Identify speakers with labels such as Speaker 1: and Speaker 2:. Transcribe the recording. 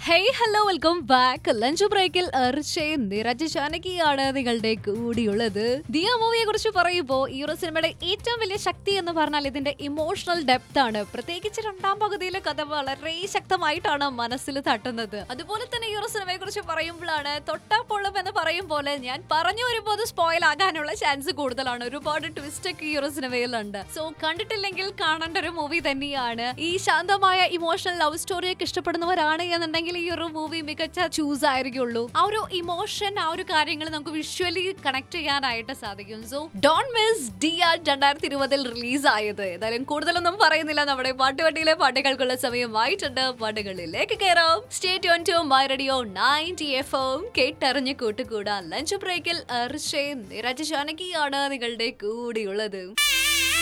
Speaker 1: hey hello welcome back lunch ബ്രേക്കിൽ എർച്ചയും നിരജ ജാനകിയാണ് നിങ്ങളുടെ കൂടിയുള്ളത് ദിയ മൂവിയെ കുറിച്ച് പറയുമ്പോൾ ഈ ഒരു സിനിമയുടെ ഏറ്റവും വലിയ ശക്തി എന്ന് പറഞ്ഞാൽ ഇതിന്റെ ഇമോഷണൽ ഡെപ്ത് ആണ് പ്രത്യേകിച്ച് രണ്ടാം പകുതിയിലെ കഥ വളരെ ശക്തമായിട്ടാണ് മനസ്സിൽ തട്ടുന്നത് അതുപോലെ തന്നെ ഈ ഒരു സിനിമയെ കുറിച്ച് പറയുമ്പോഴാണ് തൊട്ടാ പൊള്ളും എന്ന് പറയും പോലെ ഞാൻ പറഞ്ഞു വരുമ്പോൾ അത് സ്പോയിൽ ആകാനുള്ള ചാൻസ് കൂടുതലാണ് ഒരുപാട് ട്വിസ്റ്റ് ഒക്കെ ഈ ഒരു സിനിമയിലുണ്ട് സോ കണ്ടിട്ടില്ലെങ്കിൽ കാണേണ്ട ഒരു മൂവി തന്നെയാണ് ഈ ശാന്തമായ ഇമോഷണൽ ലവ് സ്റ്റോറിയൊക്കെ ഇഷ്ടപ്പെടുന്നവരാണ് എന്നുണ്ടെങ്കിൽ ഈ ഒരു മൂവി മികച്ച ചൂസ് ആയിരിക്കുള്ളൂ ആ ഒരു ഇമോഷൻ ആ ഒരു കാര്യങ്ങൾ നമുക്ക് വിഷ്വലി കണക്ട് ചെയ്യാനായിട്ട് സാധിക്കും so don't miss D R രണ്ടായിരത്തി ഇരുപതിൽ റിലീസ് ആയത് ഏതായാലും കൂടുതലൊന്നും പറയുന്നില്ല നമ്മുടെ പാട്ടുവട്ടിയിലെ പാട്ടുകൾക്കുള്ള സമയമായിട്ടുണ്ട് പാട്ടുകളിലേക്ക് കയറാം stay on to my radio ninety F M കേട്ടറിഞ്ഞ് കൂട്ടുകൂടാ ലഞ്ച് ബ്രേക്കിൽ അർഷയും നിരജ ജാനകിയാണ് നിങ്ങളുടെ കൂടിയുള്ളത്